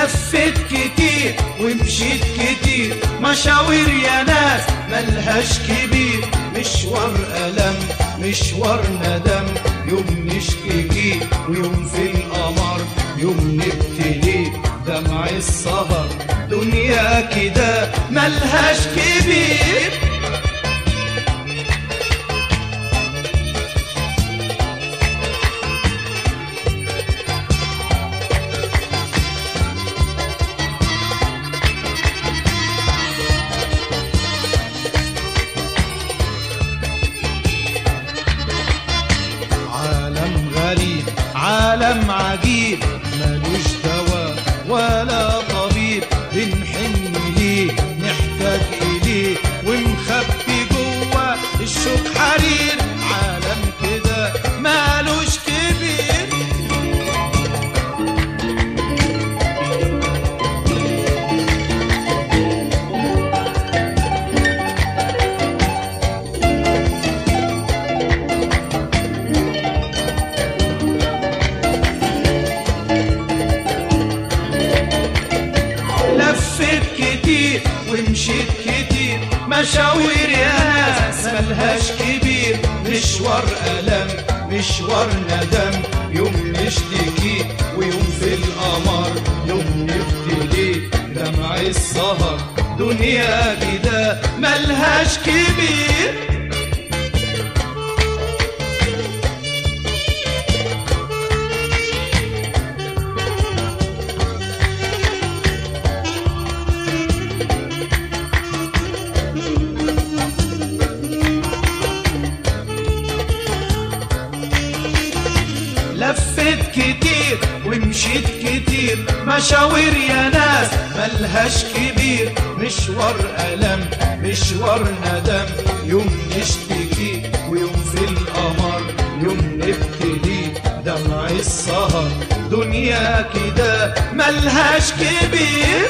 لفت كتير ومشيت كتير مشاوير يا ناس ملهاش كبير مشوار ألم مشوار ندم يوم نشتكي ويوم في القمر يوم نبتلي دمع السهر دنيا كده ملهاش كبير عالم غريب عالم عجيب ملوش دواء ولا طبيب بنحن ليه نحتاج إليه ومخبي جوه الشوق حرير عالم كده مالوش كبير لفت كتير ومشيت كتير مشاوير يا ناس ملهاش كبير مشوار ألم مشوار ندم يوم نشتكي ويوم في القمر يوم نبتلي دمع السهر دنيا كده ملهاش كبير لفت كتير ومشيت كتير مشاوير يا ناس ملهاش كبير مشوار ألم مشوار ندم يوم نشتكي ويوم في القمر يوم نبتدي دمع السهر دنيا كده ملهاش كبير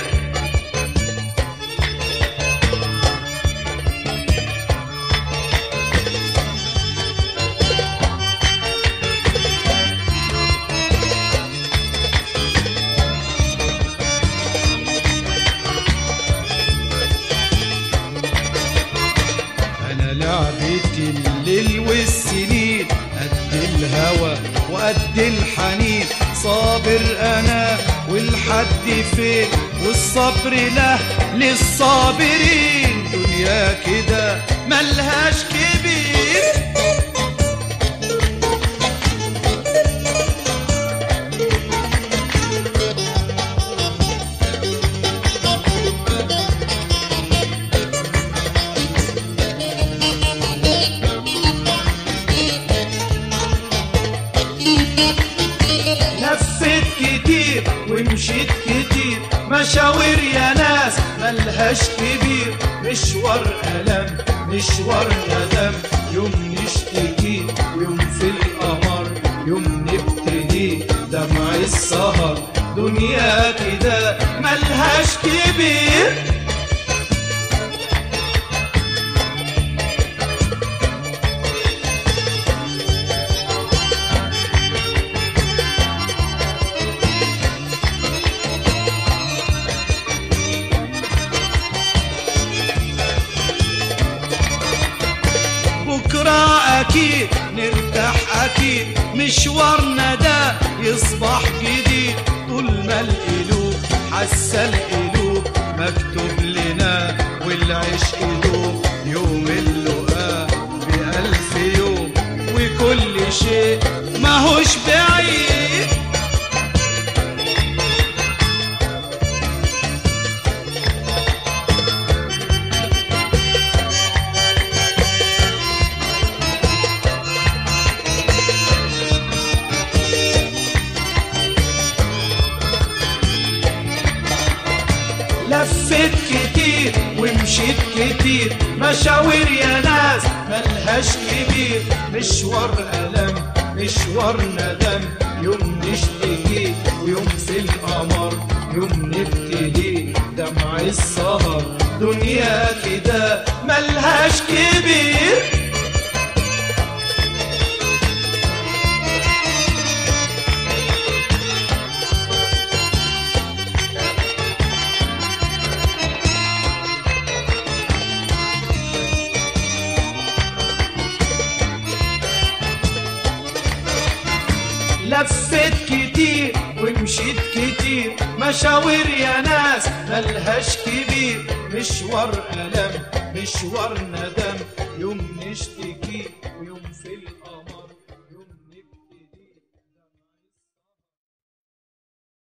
انا لعبتي الليل والسنين قد الهوى وقد الحنين صابر انا والحد فين والصبر له للصابرين دنيا كده ملهاش كبير لفت كتير ومشيت كتير مشاوير يا ناس ملهاش كبير مشوار ألم مشوار ندم يوم نشتكي ويوم في القمر يوم نبتدي دمع السهر دنيا كده ملهاش كبير بكرة أكيد نرتاح أكيد مشوارنا ده يصبح جديد طول ما القلوب حاسة القلوب مكتوب لنا والعشق دوب يوم اللقاء بألف يوم وكل شيء ماهوش بعيد لفت كتير ومشيت كتير مشاوير يا ناس ملهاش كبير مشوار ألم مشوار ندم يوم نشتكي ويوم في القمر يوم نبتدي دمع السهر دنيا كده ملهاش كبير كتير مشاوير يا ناس ملهاش كبير مشوار ألم مشوار ندم يوم نشتكي ويوم في الأرض